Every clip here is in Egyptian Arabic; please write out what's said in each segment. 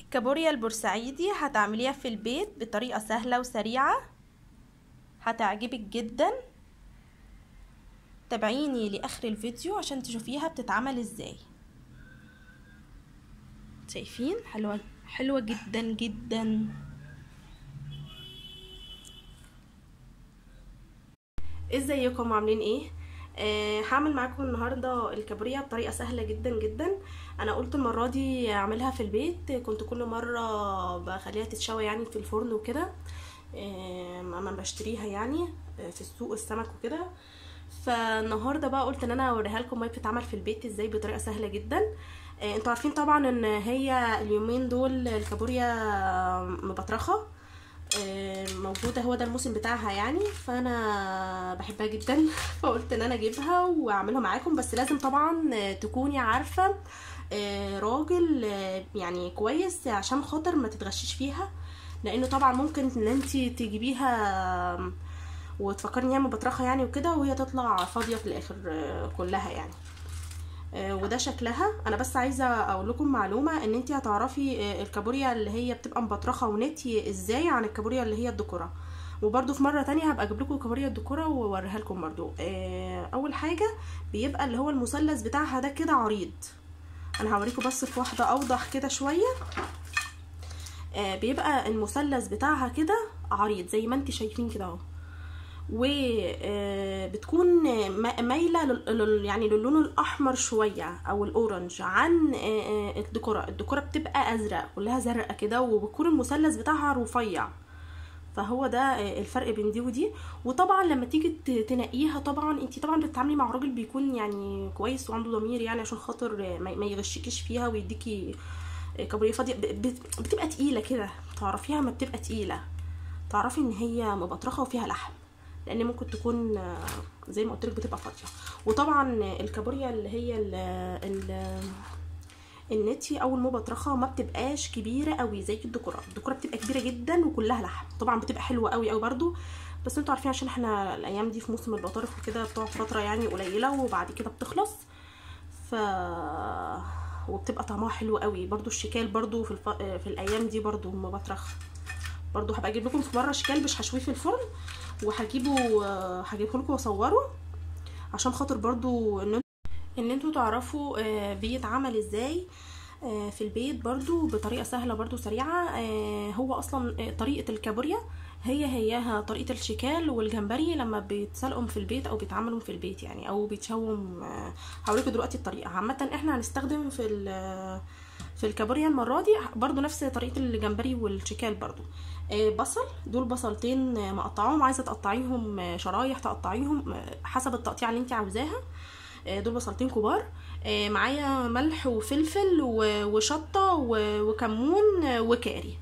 كابوريا البورسعيدي هتعمليها في البيت بطريقة سهلة وسريعة هتعجبك جدا تابعيني لاخر الفيديو عشان تشوفيها بتتعمل ازاي شايفين حلوة حلوة جدا جدا ازيكم عاملين ايه آه هعمل معاكم النهارده الكابوريا بطريقه سهله جدا جدا انا قلت المره دي اعملها في البيت كنت كل مره بخليها تتشوى يعني في الفرن وكده آه اما بشتريها يعني في السوق السمك وكده فالنهارده بقى قلت ان انا اوريها لكم وهي بتتعمل في البيت ازاي بطريقه سهله جدا آه انتوا عارفين طبعا ان هي اليومين دول الكابوريا مبطرخه موجودة هو ده الموسم بتاعها يعني فانا بحبها جدا فقلت ان انا اجيبها واعملها معاكم بس لازم طبعا تكوني عارفة راجل يعني كويس عشان خاطر ما تتغشش فيها لانه طبعا ممكن ان انت تجيبيها وتفكري ان هي مبطرخة يعني وكده وهي تطلع فاضية في الاخر كلها يعني وده شكلها انا بس عايزه اقول لكم معلومه ان انت هتعرفي الكابوريا اللي هي بتبقى مبطرخه ونتي ازاي عن الكابوريا اللي هي الدكوره وبرده في مره تانية هبقى اجيب لكم كابوريا الدكوره واوريها لكم برده اول حاجه بيبقى اللي هو المثلث بتاعها ده كده عريض انا هوريكم بس في واحده اوضح كده شويه بيبقى المثلث بتاعها كده عريض زي ما انت شايفين كده اهو وبتكون مايله يعني للون الاحمر شويه او الاورنج عن الديكوره الديكوره بتبقى ازرق كلها زرقاء كده وبيكون المثلث بتاعها رفيع فهو ده الفرق بين دي ودي وطبعا لما تيجي تنقيها طبعا انت طبعا بتتعاملي مع راجل بيكون يعني كويس وعنده ضمير يعني عشان خاطر ما يغشكيش فيها ويديكي كابوريا فاضيه بتبقى تقيله كده تعرفيها ما بتبقى تقيله تعرفي ان هي مبطرخه وفيها لحم لان ممكن تكون زي ما قلت لك بتبقى فاضيه وطبعا الكابوريا اللي هي ال ال النتي او المبطرخه ما بتبقاش كبيره قوي زي الدكوره الدكوره بتبقى كبيره جدا وكلها لحم طبعا بتبقى حلوه قوي قوي برده بس انتوا عارفين عشان احنا الايام دي في موسم البطارخ وكده بتقعد فتره يعني قليله وبعد كده بتخلص ف وبتبقى طعمها حلو قوي برده الشكال برده في, الف... في الايام دي برده مبطرخ برضو هبقى اجيب لكم في مره شكال مش هشويه في الفرن وهجيبه هجيبه لكم واصوره عشان خاطر برضو ان ان انتوا تعرفوا بيتعمل ازاي في البيت برضو بطريقه سهله برضو سريعه هو اصلا طريقه الكابوريا هي هياها طريقه الشكال والجمبري لما بيتسلقوا في البيت او بيتعملوا في البيت يعني او بيتشووا هوريكم دلوقتي الطريقه عامه احنا هنستخدم في في الكابوريا المره دي برضو نفس طريقه الجمبري والشكال برضو بصل دول بصلتين مقطعاهم عايزه تقطعيهم شرايح تقطعيهم حسب التقطيع اللي انت عاوزاها دول بصلتين كبار معايا ملح وفلفل وشطه وكمون وكاري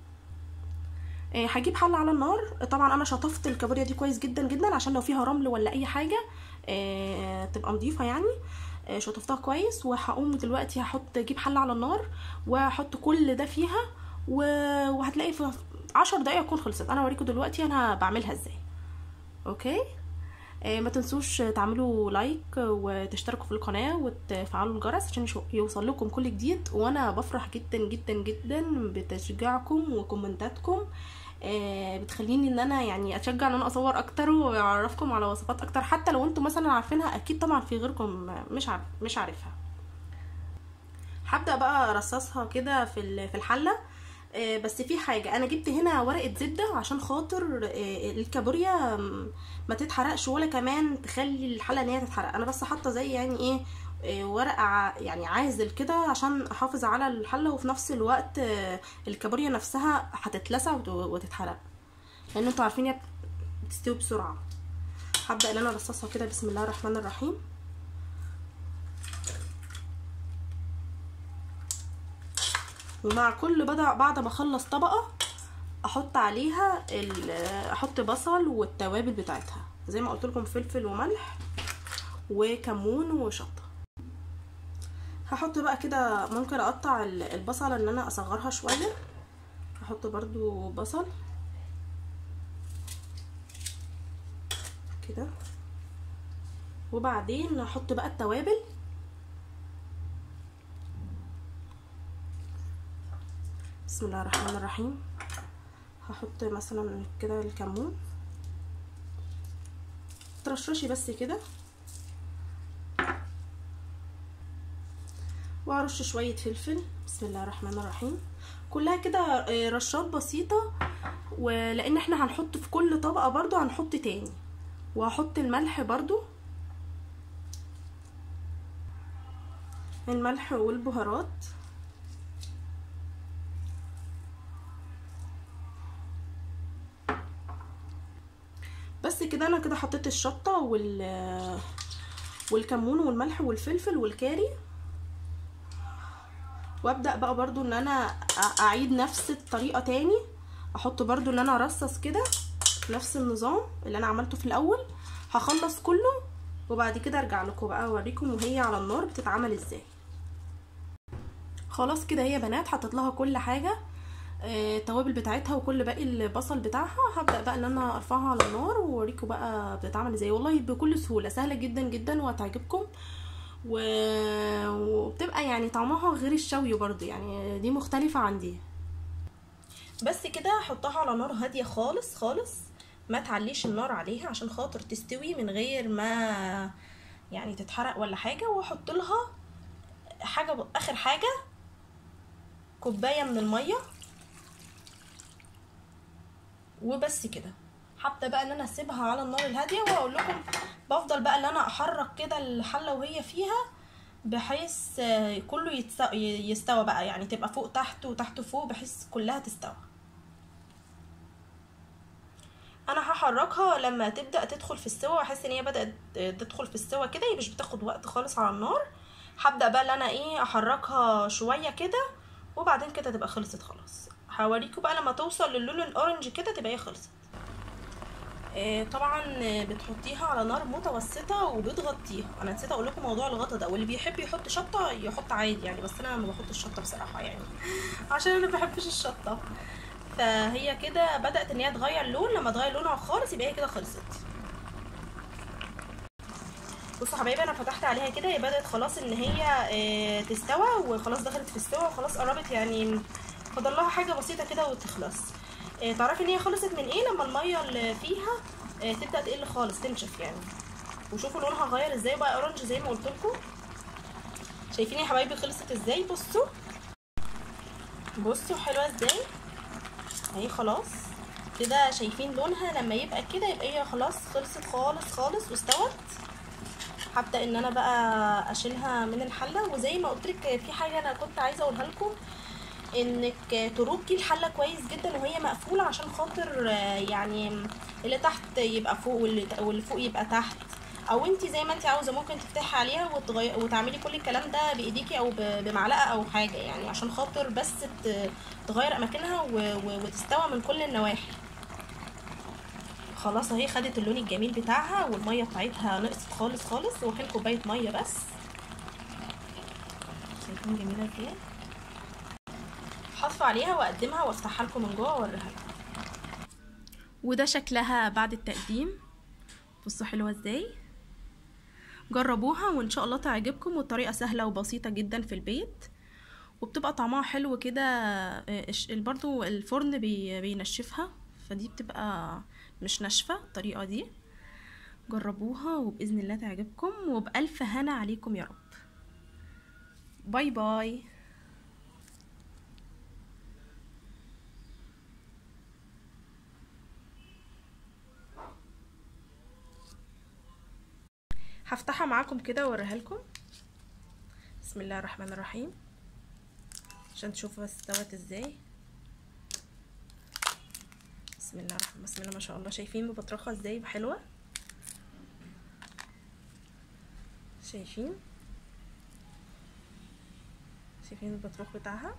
هجيب حله على النار طبعا انا شطفت الكابوريا دي كويس جدا جدا عشان لو فيها رمل ولا اي حاجه تبقى نظيفه يعني شطفتها كويس وهقوم دلوقتي هحط اجيب حله على النار واحط كل ده فيها وهتلاقي في عشر دقايق تكون خلصت انا اوريكم دلوقتي انا بعملها ازاي اوكي آه ما تنسوش تعملوا لايك وتشتركوا في القناه وتفعلوا الجرس عشان يوصل لكم كل جديد وانا بفرح جدا جدا جدا بتشجيعكم وكومنتاتكم آه بتخليني ان انا يعني اتشجع ان انا اصور اكتر واعرفكم على وصفات اكتر حتى لو انتم مثلا عارفينها اكيد طبعا في غيركم مش عارف مش عارفها هبدا بقى ارصصها كده في في الحله آه بس في حاجه انا جبت هنا ورقه زبده عشان خاطر آه الكابوريا ما تتحرقش ولا كمان تخلي الحله ان هي تتحرق انا بس حاطه زي يعني ايه آه ورقه يعني عازل كده عشان احافظ على الحله وفي نفس الوقت الكابوريا نفسها هتتلسع وتتحرق لان انتوا عارفين هي بتستوي بسرعه هبدا ان انا ارصصها كده بسم الله الرحمن الرحيم ومع كل بدع بعد ما اخلص طبقه احط عليها احط بصل والتوابل بتاعتها زي ما قلت لكم فلفل وملح وكمون وشطه هحط بقى كده ممكن اقطع البصله ان انا اصغرها شويه هحط برضو بصل كده وبعدين هحط بقى بسم الله الرحمن الرحيم هحط مثلا كده الكمون ترشرشي بس كده وهرش شويه فلفل بسم الله الرحمن الرحيم كلها كده رشات بسيطه ولان احنا هنحط في كل طبقه برضو هنحط تاني وهحط الملح برضو الملح والبهارات بس كده انا كده حطيت الشطه وال والكمون والملح والفلفل والكاري وابدا بقى برضو ان انا اعيد نفس الطريقه تاني احط برضو ان انا ارصص كده نفس النظام اللي انا عملته في الاول هخلص كله وبعد كده ارجع لكم بقى اوريكم وهي على النار بتتعمل ازاي خلاص كده هي بنات حطيت لها كل حاجه التوابل آه بتاعتها وكل باقي البصل بتاعها هبدا بقى ان انا ارفعها على النار واوريكم بقى بتتعمل ازاي والله بكل سهوله سهله جدا جدا وهتعجبكم و... وبتبقى يعني طعمها غير الشوي برضو يعني دي مختلفه عن دي بس كده احطها على نار هاديه خالص خالص ما تعليش النار عليها عشان خاطر تستوي من غير ما يعني تتحرق ولا حاجه واحط لها حاجه ب... اخر حاجه كوبايه من الميه وبس كده هبدا بقى ان انا اسيبها على النار الهاديه واقول لكم بفضل بقى ان انا احرك كده الحله وهي فيها بحيث كله يستوى بقى يعني تبقى فوق تحت وتحت فوق بحيث كلها تستوى انا هحركها لما تبدا تدخل في السوا واحس ان هي بدات تدخل في السوا كده مش بتاخد وقت خالص على النار هبدا بقى ان انا ايه احركها شويه كده وبعدين كده تبقى خلصت خلاص هوريكم بقى لما توصل للون الاورنج كده تبقى هي خلصت آه طبعا بتحطيها على نار متوسطه وبتغطيها انا نسيت اقول لكم موضوع الغطا ده واللي بيحب يحط شطه يحط عادي يعني بس انا ما بحطش شطه بصراحه يعني عشان انا ما بحبش الشطه فهي كده بدات ان هي تغير لون لما تغير لونها خالص يبقى هي كده خلصت بصوا حبايبي انا فتحت عليها كده هي بدات خلاص ان هي آه تستوى وخلاص دخلت في السوا وخلاص قربت يعني فاضل لها حاجه بسيطه كده وتخلص آه تعرفي ان هي خلصت من ايه لما الميه اللي فيها آه تبدا تقل خالص تنشف يعني وشوفوا لونها غير ازاي بقى اورنج زي ما قلت لكم شايفين يا حبايبي خلصت ازاي بصوا بصوا حلوه ازاي اهي خلاص كده شايفين لونها لما يبقى كده يبقى هي خلاص خلصت خالص خالص واستوت هبدا ان انا بقى اشيلها من الحله وزي ما قلت لك في حاجه انا كنت عايزه اقولها لكم انك تربي الحله كويس جدا وهي مقفوله عشان خاطر يعني اللي تحت يبقى فوق واللي فوق يبقى تحت او انت زي ما انت عاوزه ممكن تفتحي عليها وتغير وتعملي كل الكلام ده بايديكي او بمعلقه او حاجه يعني عشان خاطر بس تغير اماكنها وتستوى من كل النواحي خلاص اهي خدت اللون الجميل بتاعها والميه بتاعتها نقصت خالص خالص وكان كوبايه ميه بس شايفين جميله ازاي هطفي عليها واقدمها وافتحها لكم من جوه واوريها لكم وده شكلها بعد التقديم بصوا حلوه ازاي جربوها وان شاء الله تعجبكم والطريقه سهله وبسيطه جدا في البيت وبتبقى طعمها حلو كده برضو الفرن بي بينشفها فدي بتبقى مش ناشفه الطريقه دي جربوها وباذن الله تعجبكم وبالف هنا عليكم يا رب باي باي هفتحها معاكم كده واوريها لكم بسم الله الرحمن الرحيم عشان تشوفوا استوت ازاي بسم الله الرحمن بسم الله ما شاء الله شايفين ببطرخها ازاي حلوه شايفين شايفين البطروخ بتاعها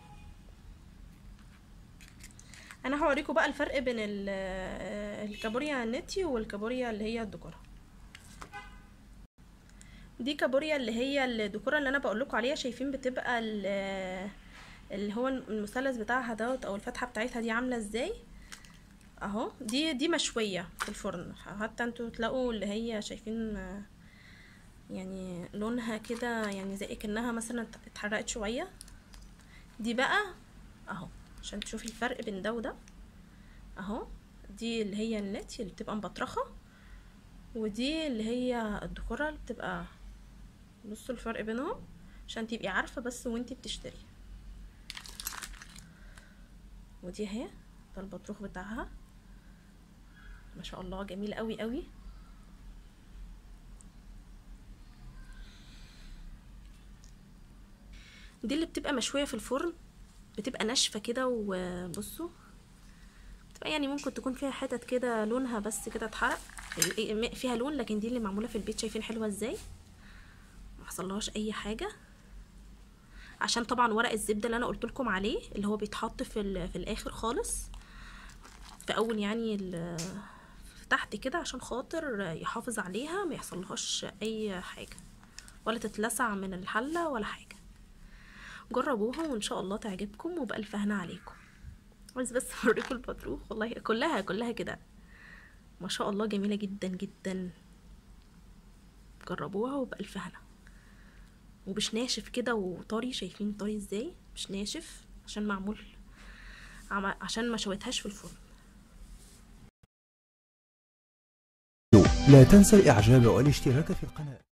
انا هوريكم بقى الفرق بين الكابوريا النتي والكابوريا اللي هي الدكرة دي كابوريا اللي هي الدكرة اللي انا بقول لكم عليها شايفين بتبقى اللي هو المثلث بتاعها دوت او الفتحه بتاعتها دي عامله ازاي اهو دي دي مشويه في الفرن حتى انتوا تلاقوا اللي هي شايفين يعني لونها كده يعني زي كانها مثلا اتحرقت شويه دي بقى اهو عشان تشوفي الفرق بين ده وده اهو دي اللي هي النت اللي بتبقى مبطرخه ودي اللي هي الديكورة اللي بتبقى بصوا الفرق بينهم عشان تبقي عارفه بس وانتي بتشتري ودي اهي ده البطروخ بتاعها ما شاء الله جميل قوي قوي دي اللي بتبقى مشويه في الفرن بتبقى ناشفه كده وبصوا بتبقى يعني ممكن تكون فيها حتت كده لونها بس كده اتحرق فيها لون لكن دي اللي معموله في البيت شايفين حلوه ازاي ما حصلهاش اي حاجه عشان طبعا ورق الزبده اللي انا قلت لكم عليه اللي هو بيتحط في في الاخر خالص في اول يعني تحت كده عشان خاطر يحافظ عليها ما يحصلهاش اي حاجه ولا تتلسع من الحله ولا حاجه جربوها وان شاء الله تعجبكم وبالف هنا عليكم عايز بس اوريكم البطروخ والله كلها كلها كده ما شاء الله جميله جدا جدا جربوها وبالف هنا ومش ناشف كده وطري شايفين طري ازاي مش ناشف عشان معمول عشان ما شويتهاش في الفرن لا تنسى الاعجاب والاشتراك في القناه